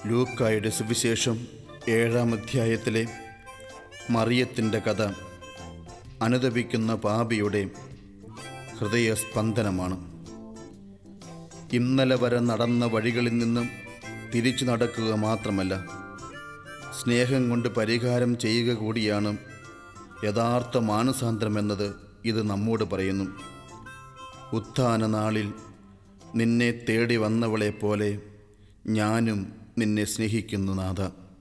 ലൂക്കായുടെ സുവിശേഷം ഏഴാം അധ്യായത്തിലെ മറിയത്തിൻ്റെ കഥ അനുദപിക്കുന്ന പാപിയുടെ ഹൃദയസ്പന്ദനമാണ് ഇന്നലെ വരെ നടന്ന വഴികളിൽ നിന്നും തിരിച്ചു നടക്കുക മാത്രമല്ല സ്നേഹം കൊണ്ട് പരിഹാരം ചെയ്യുക കൂടിയാണ് യഥാർത്ഥ മാനസാന്തരം എന്നത് ഇത് നമ്മോട് പറയുന്നു ഉത്ഥാന നാളിൽ നിന്നെ തേടി വന്നവളെ പോലെ ഞാനും നിന്നെ സ്നേഹിക്കുന്നു നാഥ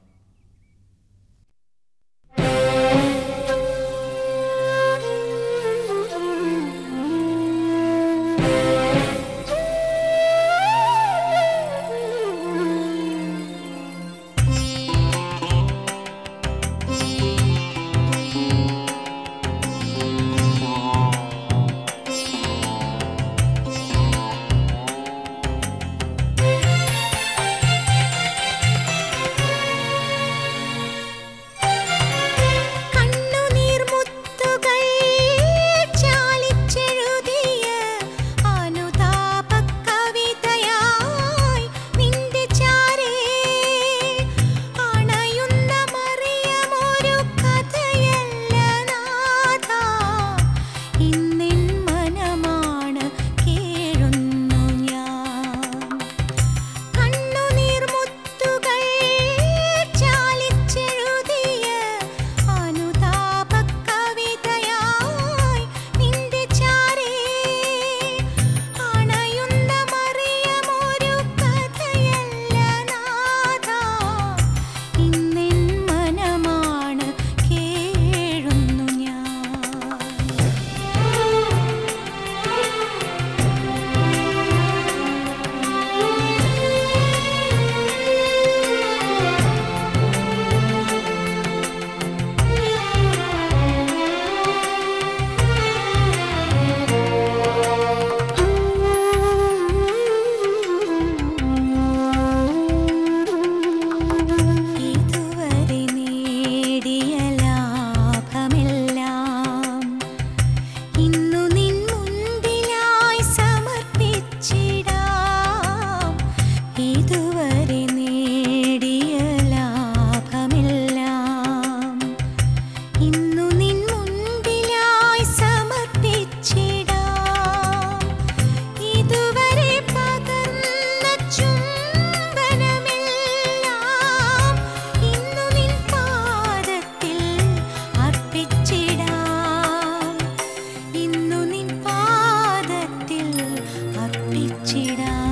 കണ്ണുനീർമുത്തുകൾ ചാലിച്ചെഴുതിയ അനുതാപകവിതയായി നിന്റെ ചാരേ അണയുന്ന മറിയമൊരു കഥയല്ല നാഥാ ഇന്നിൻ മനമാണ് കേഴുന്നു ഞാൻ കണ്ണുനീർമുത്തുകൾ ചാലിച്ചെഴുതിയ അനുതാപകവിതയായി നിന്റെ ചാരേ അണയുന്ന മറിയമൊരു കഥയല്ല നാഥാ ഇന്നിൻ മനമാണ് കേഴുന്നു ഞാൻ ഇതുവരെ നേടിയ ലാഭമെല്ലാം ഇന്നു നിൻ മുൻപിലായി സമർപ്പിച്ചിടാം ഇതുവരെ നേടിയ ലാഭമെല്ലാം ഇന്നു നിൻ മുൻപിലായി സമർപ്പിച്ചിടാം ഇതുവരെ പകർന്ന ചുംബനമെല്ലാം ഇന്നു നിൻ പാദത്തിൽ അർപ്പിച്ചിടാം ഇന്നു നിൻ പാദത്തിൽ അർപ്പിച്ചിടാം